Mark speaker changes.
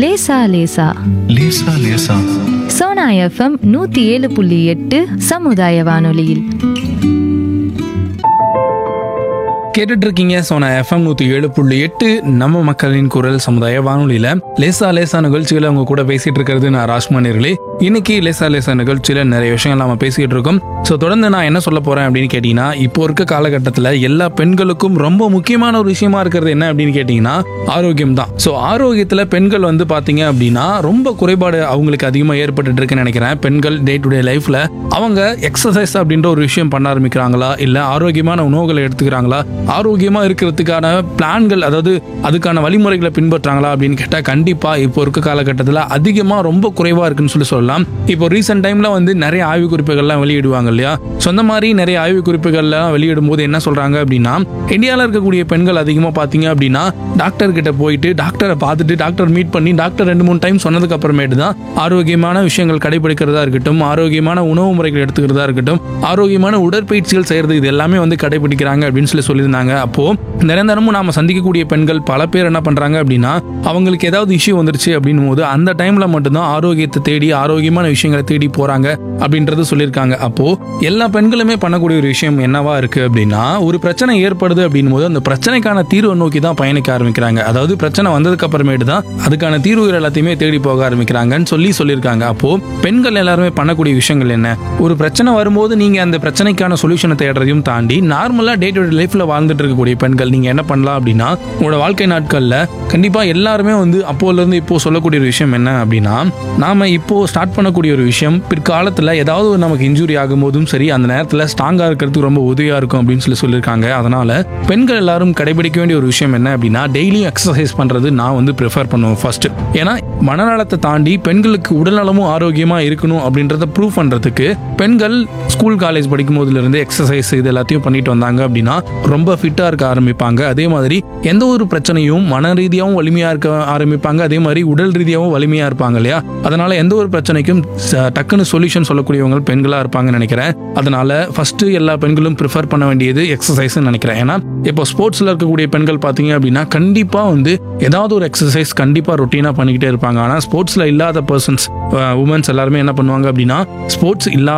Speaker 1: லேசா லேசா
Speaker 2: லேசா லேசா
Speaker 1: சோனா எஃப்எம் நூத்தி ஏழு புள்ளி எட்டு சமுதாய வானொலியில்
Speaker 3: கேட்டுட்டு இருக்கீங்க சோனா எஃப்எம் நூத்தி ஏழு புள்ளி எட்டு நம்ம மக்களின் குரல் சமுதாய வானொலியில லேசா லேசா நிகழ்ச்சிகளை உங்க கூட பேசிட்டு இருக்கிறது நான் ராஜ்மணிர்களே இன்னைக்கு லேசா லேசா நிகழ்ச்சியில நிறைய விஷயங்கள் நாம பேசிட்டு இருக்கோம் ஸோ தொடர்ந்து நான் என்ன சொல்ல போறேன் அப்படின்னு கேட்டீங்கன்னா இப்போ இருக்க காலகட்டத்தில் எல்லா பெண்களுக்கும் ரொம்ப முக்கியமான ஒரு விஷயமா இருக்கிறது என்ன அப்படின்னு கேட்டீங்கன்னா ஆரோக்கியம் தான் ஸோ ஆரோக்கியத்தில் பெண்கள் வந்து பாத்தீங்க அப்படின்னா ரொம்ப குறைபாடு அவங்களுக்கு அதிகமாக ஏற்பட்டுட்டு இருக்குன்னு நினைக்கிறேன் பெண்கள் டே டு டே லைஃப்ல அவங்க எக்ஸசைஸ் அப்படின்ற ஒரு விஷயம் பண்ண ஆரம்பிக்கிறாங்களா இல்ல ஆரோக்கியமான உணவுகளை எடுத்துக்கிறாங்களா ஆரோக்கியமா இருக்கிறதுக்கான பிளான்கள் அதாவது அதுக்கான வழிமுறைகளை பின்பற்றாங்களா அப்படின்னு கேட்டா கண்டிப்பா இப்போ இருக்க காலகட்டத்தில் அதிகமா ரொம்ப குறைவா இருக்குன்னு சொல்லி சொல்லலாம் இப்போ ரீசெண்ட் டைம்ல வந்து நிறைய ஆய்வு குறிப்புகள்லாம் வெளியிடுவாங்க இல்லையா சொந்த மாதிரி நிறைய ஆய்வு குறிப்புகள்லாம் வெளியிடும் போது என்ன சொல்றாங்க அப்படின்னா இந்தியாவில் இருக்கக்கூடிய பெண்கள் அதிகமாக பார்த்தீங்க அப்படின்னா டாக்டர் கிட்ட போயிட்டு டாக்டரை பார்த்துட்டு டாக்டர் மீட் பண்ணி டாக்டர் ரெண்டு மூணு டைம் சொன்னதுக்கு அப்புறமேட்டு தான் ஆரோக்கியமான விஷயங்கள் கடைபிடிக்கிறதா இருக்கட்டும் ஆரோக்கியமான உணவு முறைகள் எடுத்துக்கிறதா இருக்கட்டும் ஆரோக்கியமான உடற்பயிற்சிகள் செய்யறது இது எல்லாமே வந்து கடைபிடிக்கிறாங்க அப்படின்னு சொல்லி சொல்லியிருந்தாங்க அப்போ நிரந்தரமும் நாம சந்திக்கக்கூடிய பெண்கள் பல பேர் என்ன பண்றாங்க அப்படின்னா அவங்களுக்கு ஏதாவது இஷ்யூ வந்துருச்சு அப்படின்னும் போது அந்த டைம்ல மட்டும்தான் ஆரோக்கியத்தை தேடி ஆரோக்கியமான விஷயங்களை தேடி போறாங்க அப்படின்றது சொல்லியிருக்காங்க அப்போ எல்லா பெண்களுமே பண்ணக்கூடிய ஒரு விஷயம் என்னவா இருக்கு அப்படின்னா ஒரு பிரச்சனை ஏற்படுது அப்படின்னும் போது அந்த பிரச்சனைக்கான தீர்வை நோக்கி தான் பயணிக்க ஆரம்பிக்கிறாங்க அதாவது பிரச்சனை வந்ததுக்கு அப்புறமேட்டு தான் அதுக்கான தீர்வுகள் எல்லாத்தையுமே தேடி போக ஆரம்பிக்கிறாங்கன்னு சொல்லி சொல்லியிருக்காங்க அப்போ பெண்கள் எல்லாருமே பண்ணக்கூடிய விஷயங்கள் என்ன ஒரு பிரச்சனை வரும்போது நீங்க அந்த பிரச்சனைக்கான சொல்யூஷனை தேடுறதையும் தாண்டி நார்மலா டே டு டே லைஃப்ல வாழ்ந்துட்டு இருக்கக்கூடிய பெண்கள் நீங்க என்ன பண்ணலாம் அப்படின்னா உங்களோட வாழ்க்கை நாட்கள்ல கண்டிப்பா எல்லாருமே வந்து அப்போல இருந்து இப்போ சொல்லக்கூடிய ஒரு விஷயம் என்ன அப்படின்னா நாம இப்போ ஸ்டார்ட் பண்ணக்கூடிய ஒரு விஷயம் பிற்காலத்துல ஏதாவது ஒரு நமக்கு இன்ஜுரி ஆகும்போதும் சரி அந்த நேரத்துல ஸ்ட்ராங்கா இருக்கிறதுக்கு ரொம்ப உதவியா இருக்கும் அப்படின்னு சொல்லி சொல்லியிருக்காங்க அதனால பெண்கள் எல்லாரும் கடைபிடிக்க வேண்டிய ஒரு விஷயம் என்ன அப்படின்னா டெய்லியும் எக்ஸசைஸ் பண்றது நான் வந்து ப்ரிஃபர் பண்ணுவேன் ஃபர்ஸ்ட் ஏன்னா மனநலத்தை தாண்டி பெண்களுக்கு உடல்நலமும் ஆரோக்கியமா இருக்கணும் அப்படின்றத ப்ரூவ் பண்றதுக்கு பெண்கள் ஸ்கூல் காலேஜ் படிக்கும் போதுல இருந்து எக்ஸசைஸ் இது எல்லாத்தையும் பண்ணிட்டு வந்தாங்க அப்படின்னா ரொம்ப ஃபிட்டா இருக்க ஆரம்பிப்பாங்க அதே மாதிரி எந்த ஒரு பிரச்சனையும் மன ரீதியாகவும் வலிமையா இருக்க ஆரம்பிப்பாங்க அதே மாதிரி உடல் ரீதியாகவும் வலிமையா இருப்பாங்க இல்லையா அதனால எந்த ஒரு பிரச்சனைக்கும் ச- டக்குன்னு சொல்யூஷன் சொல்லக்கூடியவங்க பெண்களா இருப்பாங்கன்னு நினைக்கிறேன் அதனால ஃபர்ஸ்ட் எல்லா பெண்களும் ப்ரிஃபர் பண்ண வேண்டியது எக்ஸசைஸ் நினைக்கிறேன் ஏன்னா இப்போ ஸ்போர்ட்ஸ்ல இருக்கக்கூடிய பெண்கள் பார்த்தீங்க அப்படின்னா கண்டிப்பா வந்து ஏதாவது ஒரு எக்ஸசைஸ் கண்டிப்பா ரொட்டீனா பண்ணிக்கிட்டே இருப்பாங்க ஆனா ஸ்போர்ட்ஸ்ல இல்லாத பர்சன்ஸ் உமன்ஸ் எல்லாருமே என்ன பண்ணுவாங்க அப்படின்னா ஸ்போர்ட்ஸ் இல்லாத